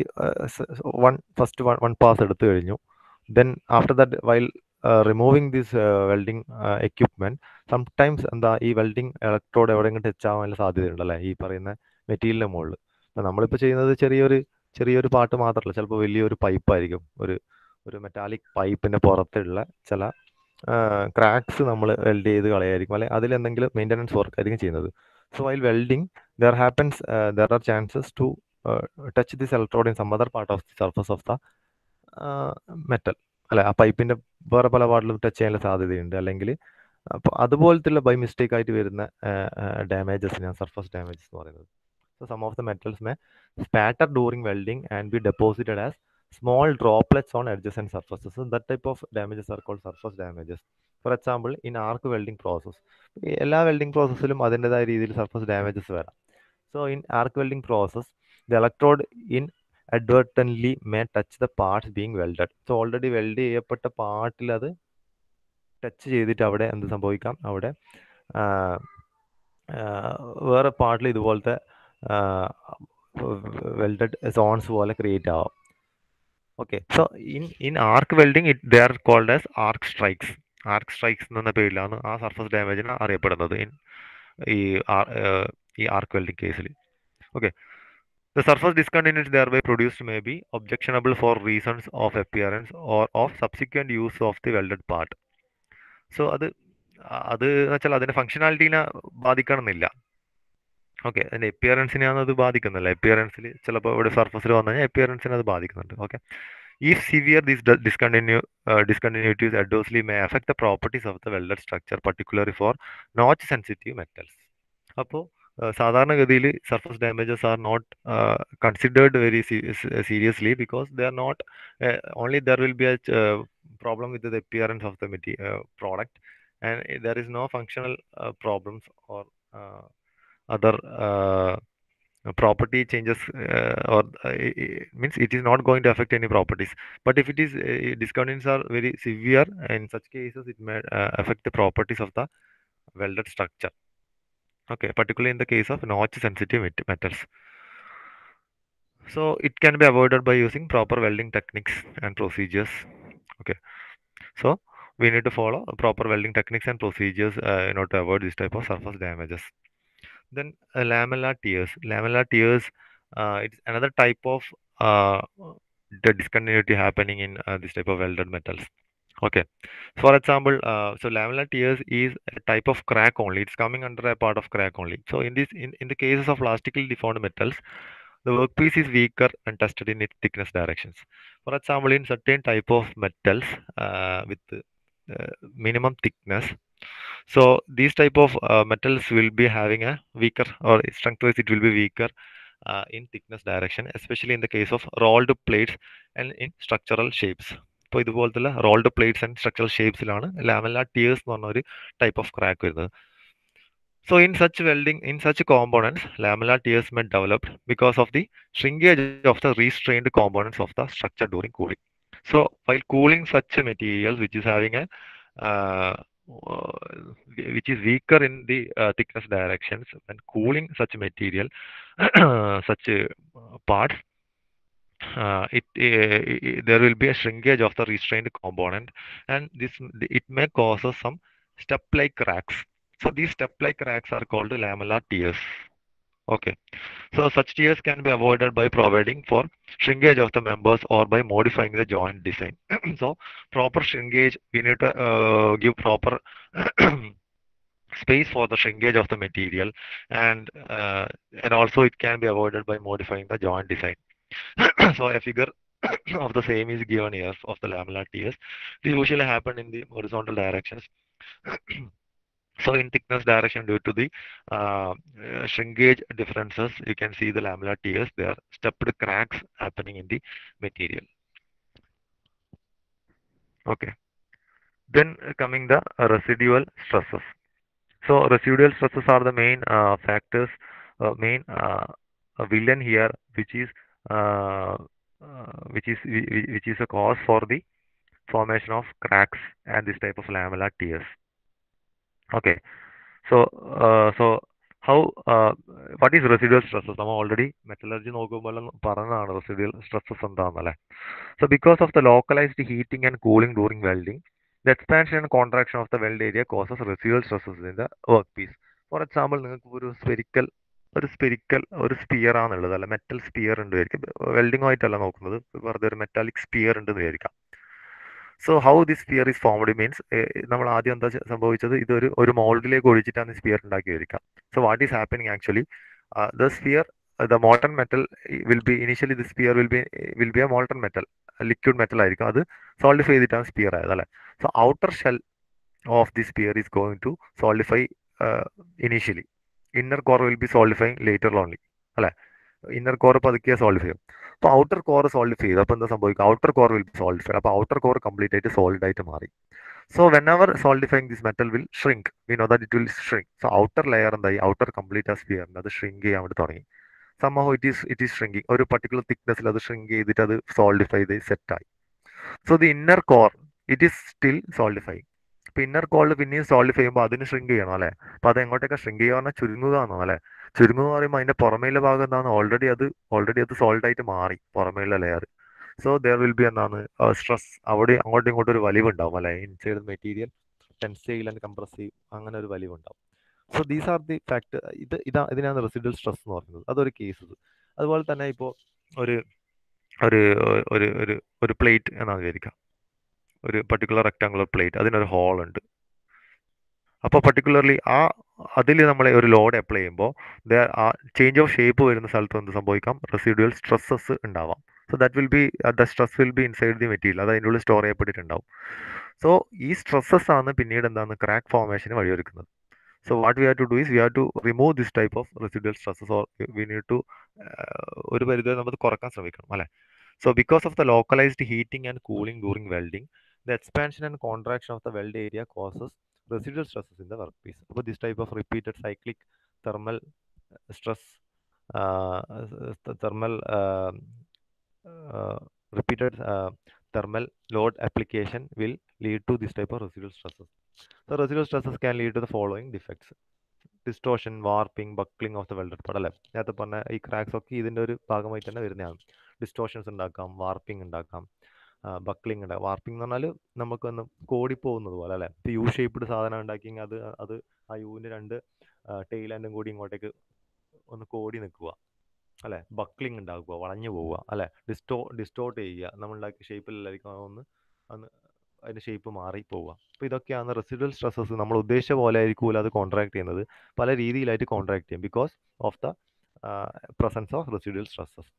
Speaker 2: one first one one pass എടുത്തു കഴിഞ്ഞു then after that while removing this welding equipment sometimes എന്താ ഈ വെൽഡിംഗ് ഇലക്ട്രോഡ് എവിടെയെങ്കിലും ടച്ച് ആവാനുള്ള സാധ്യതയുണ്ടല്ലേ ഈ പറയുന്ന മെറ്റീരിയലിന്റെ മുകളിൽ അപ്പം നമ്മളിപ്പോൾ ചെയ്യുന്നത് ചെറിയൊരു ചെറിയൊരു പാട്ട് മാത്രമല്ല ചിലപ്പോൾ വലിയൊരു പൈപ്പായിരിക്കും ഒരു ഒരു മെറ്റാലിക് പൈപ്പിന്റെ പുറത്തുള്ള ചില ക്രാക്സ് നമ്മൾ വെൽഡ് ചെയ്ത് കളയായിരിക്കും അല്ലെ അതിൽ എന്തെങ്കിലും മെയിൻ്റനൻസ് വർക്ക് ആയിരിക്കും ചെയ്യുന്നത് so while welding there happens there are chances to touch this electrode in some other part of the surface of the metal അല്ലെ ആ പൈപ്പിന്റെ വേറെ പല പാർട്ടിലും ടച്ച് ചെയ്യാനുള്ള സാധ്യതയുണ്ട് അല്ലെങ്കിൽ അപ്പോൾ അതുപോലത്തുള്ള ബൈ മിസ്റ്റേക്ക് ആയിട്ട് വരുന്ന ഡാമേജസിനാണ് സർഫസ് ഡാമേജസ് എന്ന് പറയുന്നത് so some of the metals may spatter during welding and be deposited as small droplets on adjacent surfaces. So that type of damages are called surface damages. For example in arc welding process എല്ലാ welding പ്രോസസ്സിലും അതിൻ്റെതായ രീതിയിൽ surface damages വരാം so in arc welding process the electrode inadvertently may touch the parts being welded so already weld ചെയ്യപ്പെട്ട പാർട്ടിൽ അത് touch ചെയ്തിട്ട് അവിടെ എന്ത് സംഭവിക്കാം അവിടെ വേറെ പാർട്ടിൽ ഇതുപോലത്തെ വെൽഡഡ് സോൺസ് പോലെ ക്രിയേറ്റ് ആവാം okay so in in arc welding it they are called as arc strikes arc strikes എന്ന പേരിലാണ് ആ സർഫസ് ഡാമേജിന് അറിയപ്പെടുന്നത് ഇൻ ഈ ഈ ആർക്ക് വെൽഡിംഗ് കേസിൽ okay The surface discontinuity thereby produced may be objectionable for reasons of appearance or of subsequent use of the welded part. So അത് അത് എന്ന് വെച്ചാൽ അതിന്റെ ഫങ്ഷനാലിറ്റീനെ ബാധിക്കണമെന്നില്ല ഓക്കെ അതിന്റെ എപ്പിയറൻസിനെയാണ് അത് ബാധിക്കുന്നില്ല എപ്പിയറൻസിൽ ചിലപ്പോൾ ഇവിടെ സർഫസിൽ വന്നു കഴിഞ്ഞാൽ എപ്പിയറൻസിനെ അത് ബാധിക്കുന്നുണ്ട് okay If severe, these discontinue, uh, discontinuities adversely may affect the properties of the welded structure, particularly for notch sensitive metals. അപ്പോൾ സാധാരണഗതിയിൽ surface damages are not considered very seriously because they are not only there will be a problem with the appearance of the മെറ്റീ product and there is no functional problems or other uh, property changes uh, or uh, means it is not going to affect any properties but if it is uh, discontinuities are very severe in such cases it may uh, affect the properties of the welded structure okay particularly in the case of notch sensitive metals so it can be avoided by using proper welding techniques and procedures okay so we need to follow proper welding techniques and procedures uh, in order to avoid this type of surface damages Then uh, lamellar tears. Lamellar tears, uh, it's another type of uh, the discontinuity happening in uh, this type of welded metals. Okay. For example, uh, so lamellar tears is a type of crack only. It's coming under a part of crack only. So in this, in, in the cases of plastically deformed metals, the workpiece is weaker and tested in its thickness directions. For example, in certain type of metals uh, with uh, minimum thickness, so these type of uh, metals will be having a weaker or strength wise it will be weaker uh, in thickness direction, especially in the case of rolled plates and in structural shapes. ഇപ്പോൾ ഇതുപോലത്തുള്ള rolled plates and structural ഷേപ്സിലാണ് lamella tears എന്ന് പറഞ്ഞ ഒരു type of crack വരുന്നത് so in such welding in such components lamella tears may developed because of the shrinkage of the restrained components of the structure during cooling. So while cooling such materials which is having a uh, which is weaker in the uh, thickness directions when cooling such material such uh, parts uh, it, uh, there will be a shrinkage of the restrained component and this it may cause some step like cracks so these step like cracks are called lamellar tears okay so such tears can be avoided by providing for shrinkage of the members or by modifying the joint design so proper shrinkage we need to uh, give proper space for the shrinkage of the material and uh, and also it can be avoided by modifying the joint design so a figure of the same is given here of the lamellar tears. They usually happen in the horizontal directions. so in thickness direction due to the uh, uh, shrinkage differences, you can see the lamellar tears. There are stepped cracks happening in the material. Okay. Then uh, coming the uh, residual stresses. So residual stresses are the main uh, factors, uh, main uh, villain here, which is uh, uh, which is whi- whi- which is a cause for the formation of cracks and this type of lamellar tears. Okay, so uh, so how uh, what is residual stresses? നമ്മൾ already metallurgy നോക്കുമ്പോൾ പറഞ്ഞതാണ് residual stresses എന്താണെന്നല്ലേ So because of the localized heating and cooling during welding, the expansion and contraction of the weld area causes residual stresses in the workpiece. For example, നിങ്ങൾക്ക് ഒരു spherical ഒരു spherical ഒരു sphere ആണുള്ളത് അല്ല metal sphere ഉണ്ട് വിചാരിക്കും welding ആയിട്ടല്ല നോക്കുന്നത് വെറുതെ ഒരു മെറ്റാലിക് സ്പിയർ ഉണ്ടെന്ന് വിചാരിക്കാം so how this sphere is formed means നമ്മൾ ആദ്യം എന്താ ചെ- സംഭവിച്ചത് ഇതൊരു ഒരു മോൾഡിലേക്ക് ഒഴിച്ചിട്ടാണ് സ്പിയർ ഉണ്ടാക്കി വരിക so what is happening actually the sphere the molten metal will be initially the sphere will be will be a molten metal liquid metal ആയിരിക്കും അത് സോൾഡിഫൈ ചെയ്തിട്ടാണ് സ്പിയർ ആയത് അല്ലേ so outer shell of the sphere is going to solidify initially inner core will be solidifying later only അല്ലേ inner core പതുക്കെ solve ചെയ്യും അപ്പോൾ outer core solve ചെയ്തു അപ്പോൾ എന്താ സംഭവിക്കുക outer core will B solidified അപ്പോൾ ഔട്ടർ കോർ കംപ്ലീറ്റ് ആയിട്ട് സോൾഡ് ആയിട്ട് മാറി so whenever solidifying this metal will shrink we know that it will shrink so outer layer എന്തായി ഔട്ടർ കംപ്ലീറ്റ് ആ സ്പിയറിന് അത് ഷ്രിങ്ക് ചെയ്യാൻ വേണ്ടി തുടങ്ങി സംഭവം it is it is shrinking ഒരു പർട്ടിക്കുലർ തിക്നെസ്സിൽ അത് ഷ്രിങ്ക് ചെയ്തിട്ട് അത് സോൾഡിഫൈ ചെയ്ത് സെറ്റായി so the inner core it is still solidify ഇപ്പൊ ഇന്നർ കോളിൽ പിന്നെയും സോൾഡിഫൈ ചെയ്യുമ്പോൾ അതിന് ഷ്രിങ്ക് ചെയ്യണം അല്ലേ അപ്പൊ അത് എങ്ങോട്ടൊക്കെ ഷ്രിങ്ക് ചെയ്യുക പറഞ്ഞാൽ ചുരുങ്ങുക എന്നോ അല്ലേ ചുരുങ്ങുക എന്ന് പറയുമ്പോൾ അതിന്റെ പുറമേലെ ഭാഗം എന്താണ് ഓൾറെഡി അത് ഓൾറെഡി അത് സോൾഡ് ആയിട്ട് മാറി പുറമേലെ layer so there will be എന്താണ് സ്ട്രെസ് അവിടെ അങ്ങോട്ടും ഇങ്ങോട്ടും ഒരു വലിവ് ഉണ്ടാവും അല്ലെ inside material tensile and compressive അങ്ങനെ ഒരു വലിവ് ഉണ്ടാവും so these are the fact ഇത് ഇതാ ഇതിനാണ് റെസിഡൽ സ്ട്രെസ് എന്ന് പറയുന്നത് അതൊരു കേസ് അതുപോലെ തന്നെ ഇപ്പോൾ ഒരു ഒരു ഒരു ഒരു ഒരു പ്ലേറ്റ് എന്നാണ് വിചാരിക്കുക ഒരു പർട്ടിക്കുലർ റെക്ടാങ്കുലർ പ്ലേറ്റ് അതിനൊരു ഹോൾ ഉണ്ട് അപ്പോൾ പർട്ടിക്കുലർലി ആ അതിൽ നമ്മൾ ഒരു ലോഡ് അപ്ലൈ ചെയ്യുമ്പോൾ ആ ചേഞ്ച് ഓഫ് ഷേപ്പ് വരുന്ന സ്ഥലത്ത് എന്ത് സംഭവിക്കാം റെസിഡ്യുവൽ സ്ട്രെസ്സസ് ഉണ്ടാവാം so that will be the stress will be inside the material അത് അതിൻ്റെ ഉള്ളിൽ സ്റ്റോർ ചെയ്യപ്പെട്ടിട്ടുണ്ടാവും സോ ഈ സ്ട്രെസ്സസ് ആണ് പിന്നീട് എന്താണ് ക്രാക്ക് ഫോർമേഷന് വഴിയൊരുക്കുന്നത് so what we have to do is we have to remove this type of residual stresses or we need to ഒരു പരിധി വരെ നമുക്ക് കുറക്കാൻ ശ്രമിക്കണം അല്ലേ So because of the localized heating and cooling during welding, the expansion and contraction of the weld area causes residual stresses in the workpiece. So this type of repeated cyclic thermal stress, uh, th- thermal uh, uh, repeated uh, thermal load application will lead to this type of residual stresses. So residual stresses can lead to the following defects. Distortion warping buckling of the welded part അല്ലേ നേരത്തെ പറഞ്ഞ ഈ cracks ഒക്കെ ഇതിൻ്റെ ഒരു ഭാഗമായിട്ട് തന്നെ വരുന്നതാണ് ഡിസ്റ്റോഷൻസ് ഉണ്ടാക്കാം വാർപ്പിംഗ് ഉണ്ടാക്കാം ബക്ലിംഗ് ഉണ്ടാക്കാം വാർപ്പിംഗ് എന്ന് പറഞ്ഞാൽ നമുക്കൊന്ന് കോടിപ്പോകുന്നത് പോലെ അല്ലേ ഇപ്പോൾ യു ഷേപ്ഡ് സാധനം ഉണ്ടാക്കിയെങ്കിൽ അത് അത് ആ യുവിൻ്റെ രണ്ട് ടെയിൽ എൻഡും കൂടി ഇങ്ങോട്ടേക്ക് ഒന്ന് കോടി നിൽക്കുക അല്ലേ ബക്ലിംഗ് ഉണ്ടാക്കുക വളഞ്ഞു പോവുക അല്ലേ ഡിസ്റ്റോ ഡിസ്റ്റോർട്ട് ചെയ്യുക നമ്മളുണ്ടാക്കിയ ഷേപ്പിലായിരിക്കും ഒന്ന് ഒന്ന് അതിൻ്റെ ഷേപ്പ് മാറി പോവുക അപ്പോൾ ഇതൊക്കെയാണ് റെസിഡൽ സ്ട്രെസ്സസ് നമ്മൾ ഉദ്ദേശിച്ച പോലെ ആയിരിക്കില്ല അത് കോൺട്രാക്ട് ചെയ്യുന്നത് പല രീതിയിലായിട്ട് കോൺട്രാക്ട് ചെയ്യും because of the presence of residual stresses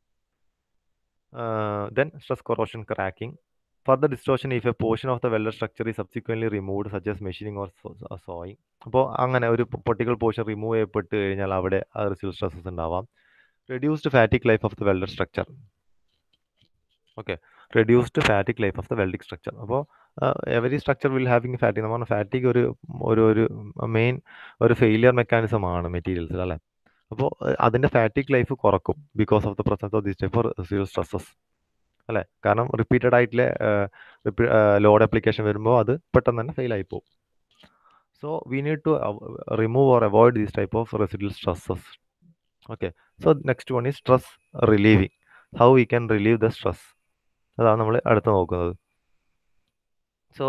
Speaker 2: then stress corrosion cracking further distortion if a portion of the welded structure is subsequently removed such as machining or sawing അപ്പോൾ അങ്ങനെ ഒരു പൊട്ടിക്കൽ പോർഷൻ റിമൂവ് ചെയ്യപ്പെട്ട് കഴിഞ്ഞാൽ അവിടെ residual stresses ഉണ്ടാവാം reduced fatigue life of the welded structure okay reduced fatigue life of the welded structure അപ്പോൾ every structure will having fatigue നമ്മൾ ഫാറ്റിക് ഒരു ഒരു ഒരു മെയിൻ ഒരു ഫെയിലിയർ മെക്കാനിസം ആണ് മെറ്റീരിയൽസിൽ അല്ലേ അപ്പോൾ അതിൻ്റെ ഫാറ്റിക് ലൈഫ് കുറക്കും because of the presence of this type for serial stresses അല്ലേ കാരണം റിപ്പീറ്റഡ് ആയിട്ടുള്ള ലോഡ് ആപ്ലിക്കേഷൻ വരുമ്പോൾ അത് പെട്ടെന്ന് തന്നെ ഫെയിൽ ആയി പോകും so we need to remove or avoid these type of residual stresses okay so next one ഈ stress relieving how we can relieve the stress അതാണ് നമ്മൾ അടുത്ത് നോക്കുന്നത് so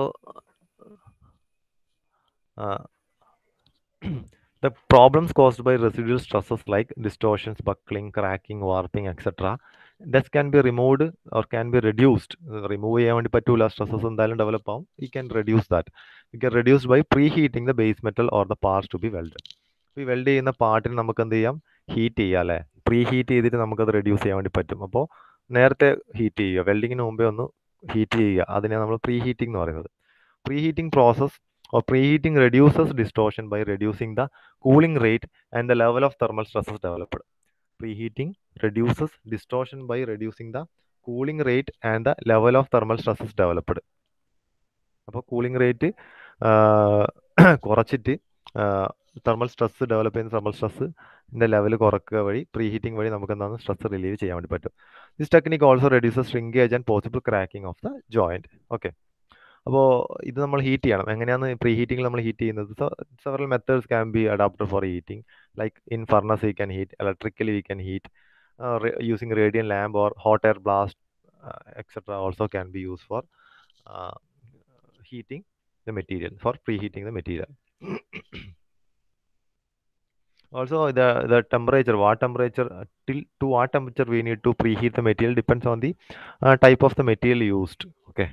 Speaker 2: the problems caused by residual stresses like distortions, buckling, cracking, warping, etc. This can be removed or can be reduced. Remove ചെയ്യാൻ വേണ്ടി പറ്റൂല stresses എന്തായാലും develop ആവും we can reduce that we can reduce by pre heating the base metal or the parts to be weld ഈ weld ചെയ്യുന്ന പാർട്ടിന് നമുക്ക് എന്ത് ചെയ്യാം ഹീറ്റ് ചെയ്യാം അല്ലേ പ്രീ ഹീറ്റ് ചെയ്തിട്ട് നമുക്കത് റെഡ്യൂസ് ചെയ്യാൻ വേണ്ടി പറ്റും അപ്പോൾ നേരത്തെ ഹീറ്റ് ചെയ്യുക വെൽഡിങ്ങിന് മുമ്പേ ഒന്ന് ഹീറ്റ് ചെയ്യുക അതിനെ നമ്മൾ പ്രീ ഹീറ്റിംഗ് എന്ന് പറയുന്നത് pre heating process or preheating reduces distortion by reducing the cooling rate and the level of thermal stresses developed. Preheating reduces distortion by reducing the cooling rate and the level of thermal stresses developed. അപ്പോൾ cooling rate കുറച്ചിട്ട് thermal stress develop ചെയ്യുന്ന thermal സ്ട്രെസ്സിൻ്റെ level കുറക്കുക വഴി pre heating വഴി നമുക്ക് എന്താണ് stress relieve ചെയ്യാൻ വേണ്ടി പറ്റും this technique also reduces shrinkage and possible cracking of the joint okay അപ്പോൾ ഇത് നമ്മൾ ഹീറ്റ് ചെയ്യണം എങ്ങനെയാണ് പ്രീ ഹീറ്റിംഗിൽ നമ്മൾ ഹീറ്റ് ചെയ്യുന്നത് so several methods can be adapted for heating like in furnace we can heat electrically we can heat using radiant lamp or hot air blast etcetera also can be use for heating the material for preheating the material also the the temperature what temperature uh, till to what temperature we need to preheat the material depends on the uh, type of the material used okay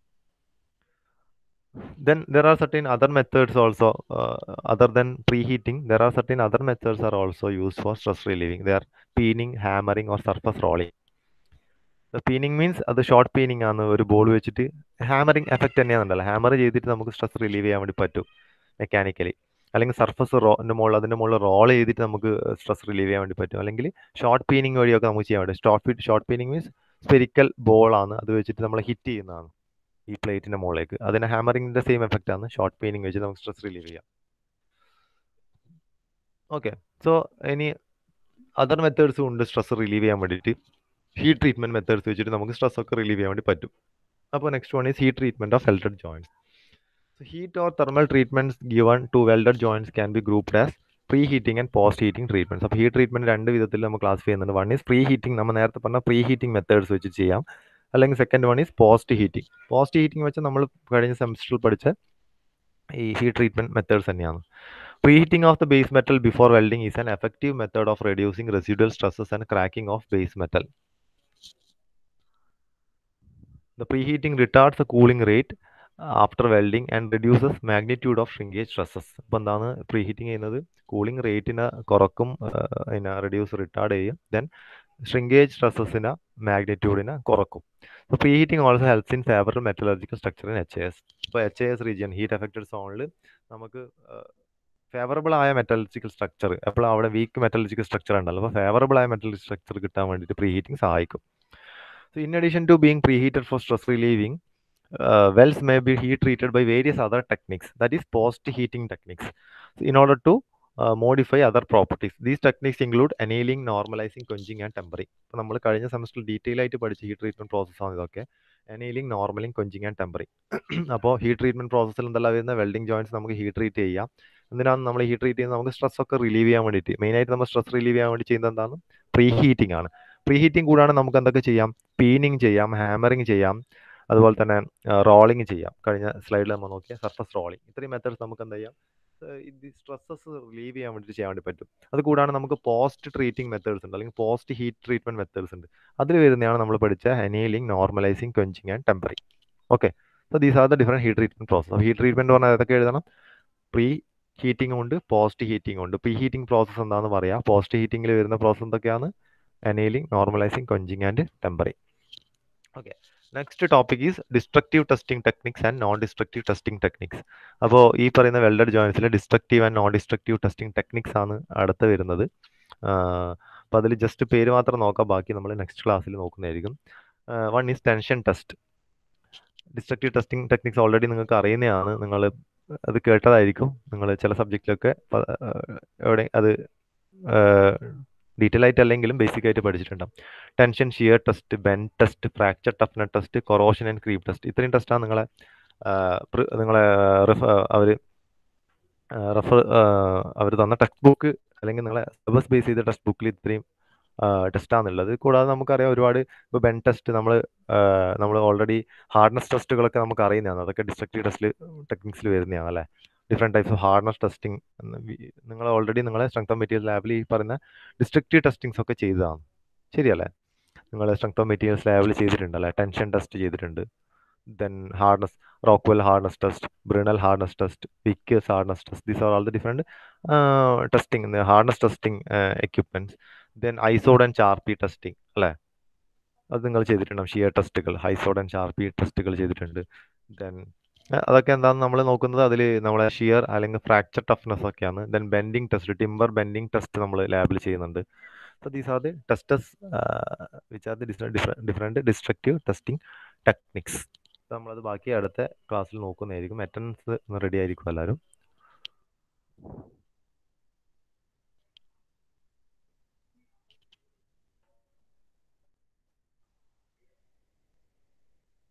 Speaker 2: then there are certain other methods also uh, other than preheating there are certain other methods are also used for stress relieving they are peening hammering or surface rolling peening means അത് short peening ആണ് ഒരു ball വെച്ചിട്ട് hammering effect തന്നെയാണെന്നല്ല hammer ചെയ്തിട്ട് നമുക്ക് stress relieve ചെയ്യാൻ വേണ്ടി പറ്റും mechanically അല്ലെങ്കിൽ സർഫസ് റോന്റെ മുകളിൽ അതിന്റെ മുകളിൽ റോൾ ചെയ്തിട്ട് നമുക്ക് സ്ട്രെസ് റിലീവ് ചെയ്യാൻ വേണ്ടി പറ്റും അല്ലെങ്കിൽ ഷോർട്ട് പീനിങ് വഴിയൊക്കെ നമുക്ക് ചെയ്യാൻ പറ്റും short short peening means spherical ബോളാണ് അത് വെച്ചിട്ട് നമ്മൾ ഹിറ്റ് ചെയ്യുന്നതാണ് ഈ പ്ലേറ്റിന്റെ മുകളിലേക്ക് അതിന് ഹാമറിങ്ങിന്റെ സെയിം എഫക്റ്റ് ആണ് ഷോർട്ട് പീനിങ് വെച്ചിട്ട് നമുക്ക് സ്ട്രെസ് റിലീവ് ചെയ്യാം ഓക്കെ സോ ഇനി അതർ മെത്തേഡ്സും ഉണ്ട് സ്ട്രെസ് റിലീവ് ചെയ്യാൻ വേണ്ടിയിട്ട് ഹീറ്റ് ട്രീറ്റ്മെന്റ് മെത്തേഡ്സ് വെച്ചിട്ട് നമുക്ക് സ്ട്രെസ് ഒക്കെ റിലീവ് ചെയ്യാൻ വേണ്ടി പറ്റും അപ്പോൾ next one is heat treatment of welded joints So heat or thermal treatments given to welded joints can be grouped as pre heating and post heating treatments അപ്പോൾ heat treatment രണ്ട് വിധത്തിൽ നമ്മൾ classify ചെയ്യുന്നുണ്ട് one is pre heating നമ്മൾ നേരത്തെ പറഞ്ഞ pre heating methods വെച്ച് ചെയ്യാം അല്ലെങ്കിൽ second one is post heating post heating വെച്ച് നമ്മൾ കഴിഞ്ഞ സെമിസ്റ്ററിൽ പഠിച്ച ഈ ഹീറ്റ് ട്രീറ്റ്മെന്റ് മെത്തേഡ്സ് തന്നെയാണ് pre heating of the base metal before welding is an effective method of reducing residual stresses and cracking of base metal The preheating retards the cooling rate after welding and reduces magnitude of shrinkage stresses. അപ്പോൾ എന്താണ് preheating ചെയ്യുന്നത് cooling റേറ്റിനെ കുറക്കും പിന്നെ reduce retard ചെയ്യും then shrinkage സ്ട്രെസ്സസിനെ മാഗ്നിറ്റ്യൂഡിനെ കുറക്കും അപ്പോൾ preheating also helps in favourable metallurgical structure in H S ഇപ്പോൾ H S region heat affected സോണിൽ നമുക്ക് ഫേവറബിൾ ആയ മെറ്റലർജിക്കൽ സ്ട്രക്ചർ അപ്പോൾ അവിടെ വീക്ക് മെറ്റലർജിക്കൽ സ്ട്രക്ചർ ഉണ്ടല്ലോ അപ്പോൾ ഫേവറബിൾ ആയ മെറ്റലർജിക്കൽ സ്ട്രക്ചർ കിട്ടാൻ വേണ്ടിയിട്ട് പ്രീഹീറ്റിംഗ് സഹായിക്കും So in addition to being preheated for stress relieving, uh, wells may be heat treated by various other techniques, that is post heating techniques, so in order to uh, modify other properties. These techniques include annealing, normalizing, quenching and tempering. അപ്പോൾ നമ്മൾ കഴിഞ്ഞ സെമസ്റ്ററിൽ detail ആയിട്ട് പഠിച്ച heat treatment പ്രോസസ്സാണ് ഇതൊക്കെ annealing normalizing quenching and tempering അപ്പോൾ heat treatment പ്രോസസ്സിൽ എന്തെല്ലാം വരുന്ന വെൽഡിംഗ് ജോയിന്റ്സ് നമുക്ക് ഹീറ്റ് ട്രീറ്റ് ചെയ്യാം എന്തിനാണ് നമ്മൾ ഹീറ്റ് ട്രീറ്റ് ചെയ്യുന്നത് നമുക്ക് സ്ട്രെസ് ഒക്കെ റിലീവ് ചെയ്യാൻ വേണ്ടിയിട്ട് മെയിനായിട്ട് നമ്മൾ സ്ട്രെസ് റിലീവ് ചെയ്യാൻ വേണ്ടി ചെയ്യുന്നത് എന്താണ് പ്രീ ഹീറ്റിംഗ് ആണ് പ്രീ ഹീറ്റിംഗ് കൂടാതെ നമുക്ക് എന്തൊക്കെ ചെയ്യാം പീനിങ് ചെയ്യാം ഹാമറിങ് ചെയ്യാം അതുപോലെ തന്നെ റോളിങ് ചെയ്യാം കഴിഞ്ഞ സ്ലൈഡിൽ നമ്മൾ നോക്കിയ സർഫസ് റോളിങ് ഇത്രയും മെത്തേഡ്സ് നമുക്ക് എന്താ ചെയ്യാം ഇത് സ്ട്രെസ്സസ് റിലീവ് ചെയ്യാൻ വേണ്ടിയിട്ട് ചെയ്യാൻ വേണ്ടി പറ്റും അത് കൂടാതെ നമുക്ക് പോസ്റ്റ് ട്രീറ്റിംഗ് മെത്തേഡ്സ് ഉണ്ട് അല്ലെങ്കിൽ പോസ്റ്റ് ഹീറ്റ് ട്രീറ്റ്മെന്റ് മെത്തേഡ്സ് ഉണ്ട് അതിൽ വരുന്നതാണ് നമ്മൾ പഠിച്ച annealing normalizing quenching and tempering okay so these are the different heat treatment process heat treatment പറഞ്ഞാൽ ഏതൊക്കെ എഴുതണം പ്രീ ഹീറ്റിംഗ് ഉണ്ട് പോസ്റ്റ് ഹീറ്റിംഗ് ഉണ്ട് പ്രീ ഹീറ്റിംഗ് പ്രോസസ്സ് എന്താണെന്ന് പറയാം പോസ്റ്റ് ഹീറ്റിംഗിൽ വരുന്ന പ്രോസസ്സ് എന്തൊക്കെയാണ് annealing normalizing quenching and tempering okay next topic is destructive testing techniques and non destructive testing techniques അപ്പോൾ ഈ പറയുന്ന വെൽഡഡ് ജോയിൻസിലെ destructive and non destructive testing techniques ആണ് അടുത്ത് വരുന്നത് അപ്പോൾ അതിൽ ജസ്റ്റ് പേര് മാത്രം നോക്കാം ബാക്കി നമ്മൾ നെക്സ്റ്റ് ക്ലാസ്സിൽ നോക്കുന്നതായിരിക്കും one is tension test destructive testing techniques already നിങ്ങൾക്ക് അറിയുന്നതാണ് നിങ്ങൾ അത് കേട്ടതായിരിക്കും നിങ്ങൾ ചില സബ്ജക്റ്റിലൊക്കെ എവിടെ അത് ഡീറ്റെയിൽ ആയിട്ട് അല്ലെങ്കിലും ബേസിക് ആയിട്ട് പഠിച്ചിട്ടുണ്ടാവും tension shear test bend test fracture toughness test corrosion and creep test ഇത്രയും ടെസ്റ്റാണ് നിങ്ങളെ നിങ്ങളെ അവർ റെഫർ അവർ തന്ന ടെക്സ്റ്റ് ബുക്ക് അല്ലെങ്കിൽ നിങ്ങളെ സിലബസ് ബേസ് ചെയ്ത ടെക്സ്റ്റ് ബുക്കിൽ ഇത്രയും ടെസ്റ്റാണുള്ളത് കൂടാതെ നമുക്കറിയാം ഒരുപാട് ഇപ്പോൾ ബെൻ ടെസ്റ്റ് നമ്മൾ നമ്മൾ ഓൾറെഡി ഹാർഡ്നെസ് ടെസ്റ്റുകളൊക്കെ നമുക്ക് അറിയുന്നതാണ് അതൊക്കെ ഡിസ്ട്രക്റ്റീവ് ടെസ്റ്റിൽ ടെക്നിക്സിൽ വരുന്നതാണ് അല്ലേ different types of hardness testing നിങ്ങൾ ഓൾറെഡി നിങ്ങളെ സ്ട്രെങ്ത് ഓഫ് മെറ്റീരിയൽ ലാബിൽ ഈ പറയുന്ന ഡിസ്ട്രക്റ്റീവ് ടെസ്റ്റിങ്സ് ഒക്കെ ചെയ്തതാണ് ശരിയല്ലേ നിങ്ങൾ സ്ട്രെങ്ത് ഓഫ് മെറ്റീരിയൽസ് ലാബിൽ ചെയ്തിട്ടുണ്ട് അല്ലേ ടെൻഷൻ ടെസ്റ്റ് ചെയ്തിട്ടുണ്ട് then hardness Rockwell hardness test Brinell hardness test Vickers hardness test these are all the different testing hardness testing equipments then Izod and Charpy testing അല്ലേ അത് നിങ്ങൾ ചെയ്തിട്ടുണ്ടാവും ഷിയർ ടെസ്റ്റുകൾ ഹൈസോഡ് and ചാർപി ടെസ്റ്റുകൾ ചെയ്തിട്ടുണ്ട് ദെൻ അതൊക്കെ എന്താണെന്ന് നമ്മൾ നോക്കുന്നത് അതിൽ നമ്മളെ ഷിയർ അല്ലെങ്കിൽ ഫ്രാക്ചർ ടഫ്നെസ് ഒക്കെയാണ് then bending test timber bending test നമ്മൾ ലാബിൽ ചെയ്യുന്നുണ്ട് so these are the tests which are the different destructive testing techniques നമ്മളത് ബാക്കി അടുത്ത ക്ലാസ്സിൽ നോക്കുന്നതായിരിക്കും അറ്റൻഡൻസ് റെഡി ആയിരിക്കും എല്ലാവരും